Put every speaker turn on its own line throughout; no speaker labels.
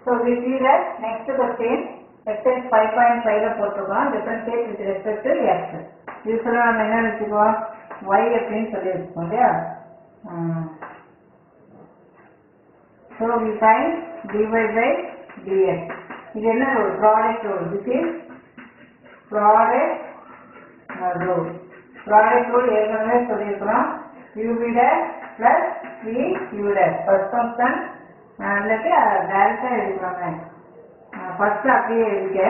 So we see that next question, exercise 5.5 ல போட்டிருக்கோம் differentiate with respect to x. யூஸ்வலாக நம்ம என்ன வச்சுக்குவோம் y அப்படின்னு சொல்லி வச்சுக்கோம் இல்லையா so we find dy by dx. இது என்ன rule product rule this is product rule product rule ஏற்கனவே சொல்லியிருக்கிறோம் u b dash plus v u dash first function இல்லாட்டி டேரக்டாக எழுதிக்கலாமே ஃபர்ஸ்ட் அப்படியே எழுதிக்க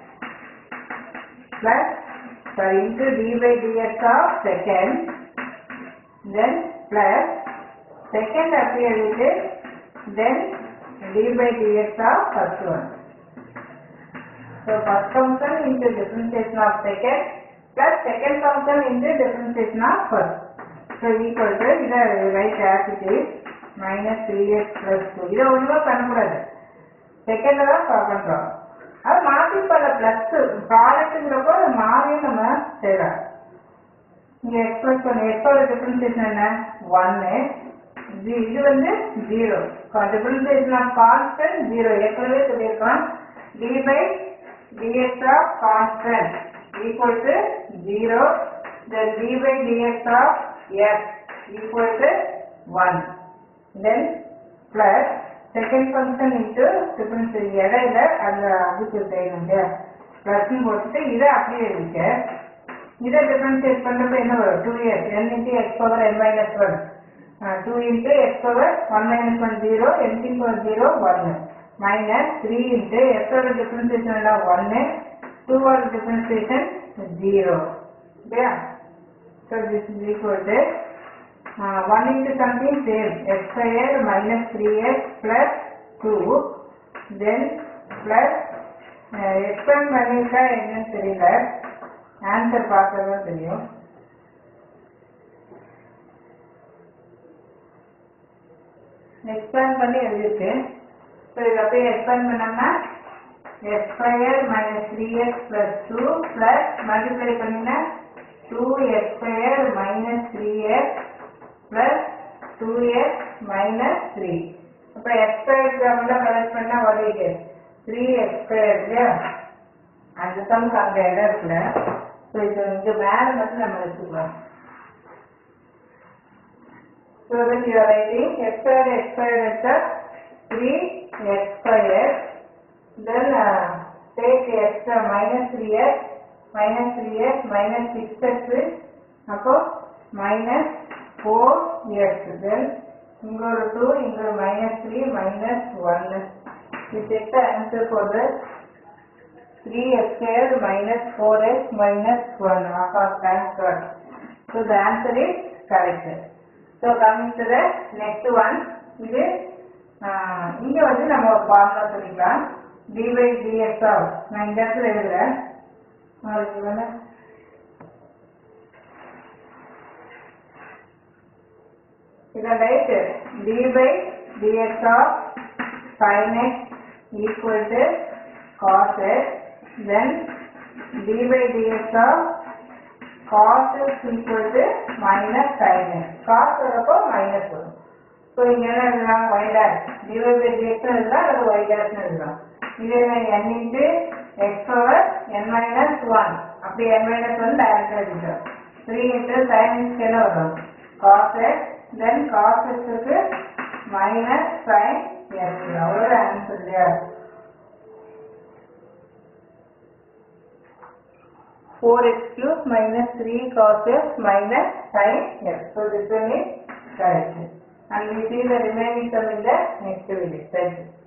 plus sorry into d by dx of second then plus second அப்படியே எழுதிட்டு then d by dx of first one so first function into differentiation of second plus second function into differentiation of first so equal to இதை write as it is minus 3x plus 2 இதை ஒண்ணுமே பண்ணக்கூடாது செகண்ட்ல தான் solve பண்றோம் அது மாற்றி பல பிளஸ் ப்ராடக்ட்ங்கிறப்போ அது மாறியும் நம்ம செய்யலாம் இங்க எக்ஸ்பிரஸ் பண்ண எக்ஸோட டிஃபரன்சியேஷன் என்ன ஒன்னு இது வந்து zero differentiation of constant zero ஏற்கனவே சொல்லியிருக்கோம் d by dx of constant equal to zero then d by dx of x equal to one then plus second function into difference இடையில அந்த அதுக்கு செய்யணும் இல்லையா ப்ளஸ்ன்னு போட்டுட்டு இதை அப்படியே இருக்க இதை டிஃபரன்ஷியேட் பண்ணுறப்ப என்ன வரும் two years n into x power n minus one two into x power one minus one zero n power zero ஒன்று மைனஸ் த்ரீ இன்ட்டு எக்ஸோட டிஃபரன்சியேஷன் எல்லாம் ஒன்று டூவோட டிஃபரன்சியேஷன் ஜீரோ இல்லையா so this is equal to uh, 1 into something same x squared minus 3x plus 2 then plus uh, expand பண்ணிட்டா என்னன்னு தெரியல answer பார்த்ததான் தெரியும் எக்ஸ்பேண்ட் பண்ணி எழுதிருக்கு ஸோ இதை அப்படியே எக்ஸ்பேண்ட் பண்ணோம்னா x square minus three x plus two plus multiply பண்ணினா two x square minus three x plus 2x minus 3. அப்ப x squared எல்லாம் கலெக்ட் பண்ணா வருது 3x squared இல்லையா அந்த சம்க்கு அங்க இடம் இருக்குல்ல ஸோ இது இங்க மேல மட்டும் நம்ம வச்சுக்கலாம் So that you are writing x squared x squared is the 3x squared then uh, take x uh, minus 3x minus 3x minus 6x அப்போ minus ஃபோர் எக்ஸ் தென் இங்க ஒரு டூ இங்க ஒரு மைனஸ் த்ரீ மைனஸ் ஒன்னு இது set answer for the three x square minus four x minus one of of thank God so the answer is correct so coming to the next one இது இங்க வந்து நம்ம ஒரு formula சொல்லிக்கலாம் D by dx of நான் இந்த இடத்துல எழுதுறேன் உங்களுக்கு வந்து இதை write d by dx of sin x equal to cos x then d by dx of cos x equal to minus sin x cos வரப்போ minus வரும் ஸோ இங்க என்ன எழுதலாம் y dash dy by dx எழுதலாம் அல்லது y dash எழுதலாம் இது n into x over n minus 1 அப்படி n minus 1 டைரக்டா எழுதிட்டோம் 3 into sin x என்ன வரும் cos x then cos x க்கு minus sin x அவ்வளவு ஆன்சர் இல்லையா four x cube minus three cos x minus sin x so this one is correct and we see the remaining sum in the next video thank you